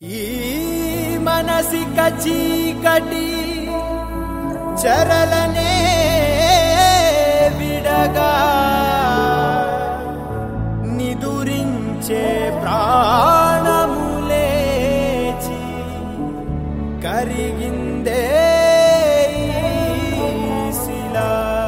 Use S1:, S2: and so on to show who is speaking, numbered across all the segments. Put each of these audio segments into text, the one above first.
S1: ఈ మనసిక చీకటి చరలనే విడగా నిదురించే ప్రాణము లేచి కరిగిందే ఈ శిలా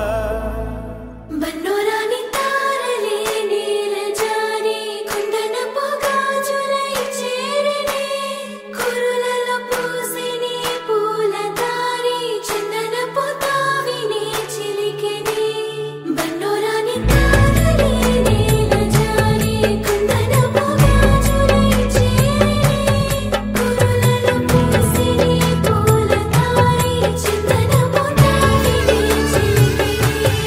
S2: బన్నోరాని తారలే నీల జారి కుందన పొగాజులై చేరినే కురులలో పూసిని పూల దారి చందన పొతావిని చిలికెని బన్నోరాని తారలే నీల జారి కుందన పొగాజులై చేరినే కురులలో పూసిని పూల దారి చందన పొతావిని చిలికెని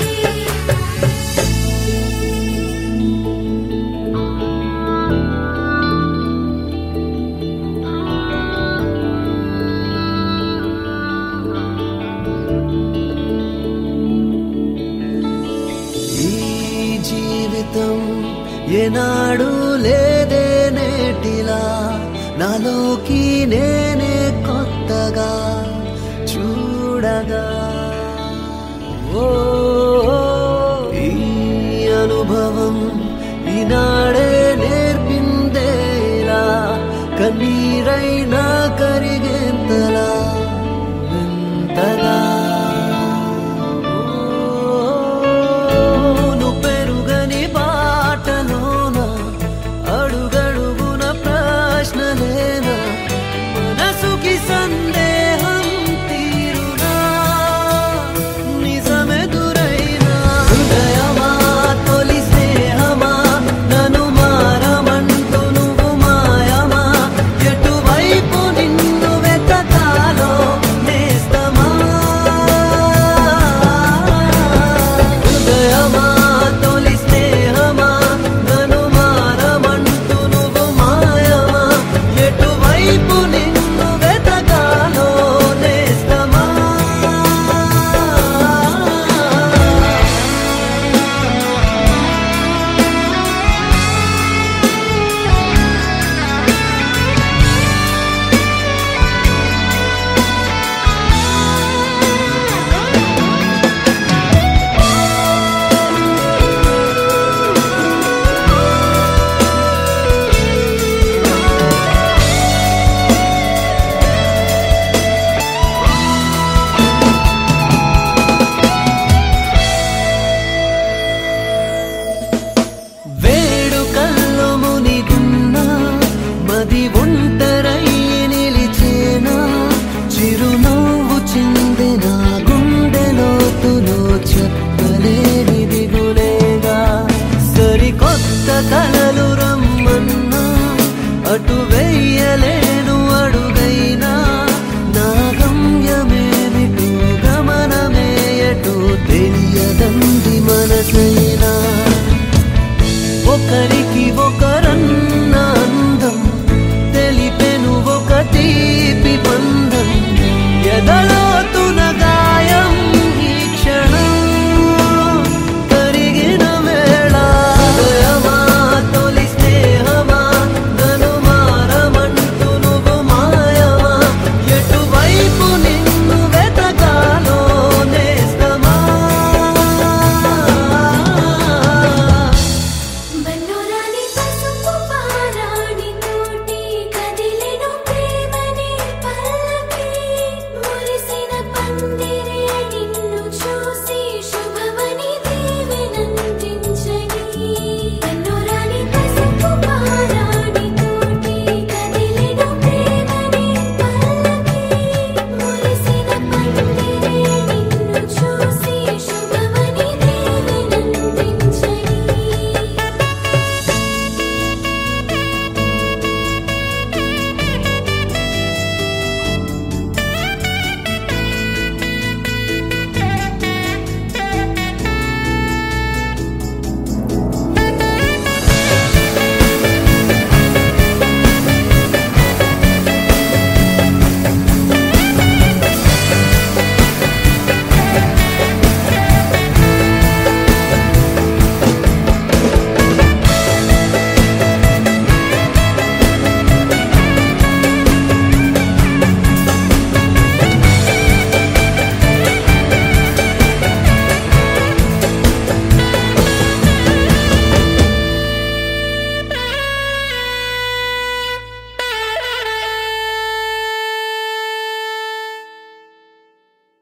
S3: ఈ జీవితం ఏనాడు లేదే నేటిలా నాలోకి నేనే కొత్తగా చూడగా ఓ ఈ అనుభవం ఈనాడే నేర్పిందేలా కన్నీరైనా కరిగేంతలా ఎంతగా నువ్వు పెరుగని బాటలోన అడుగడుగున ప్రశ్నలేనా మనసుకి సందేహం తీరునా నిజమెదురైనా హృదయమా తొలి స్నేహమా నన్ను మారమంటూ నువ్వు మాయమా ఎటువైపు నిన్ను వెతకాలో నేస్తమా హృదయమా తొలి స్నేహమా నన్ను మారమంటూ నువ్వు మాయమా ఎటువైపు నిన్ను వెతకాలో నేస్తమా వేడుకల్లో మునిగున్నా మది ఒంటరై నిలిచేనా చిరునవ్వు చిందిన గుండెలోతులో చెప్పలేని దిగులేగా సరికొత్త కలలు రమ్మన్నా అటు వెయ్యలేను అడుగైనా నా గమ్యమేమిటో గమనమే ఎటో తెలియదంది మనసైనా ఒకరికి ఒక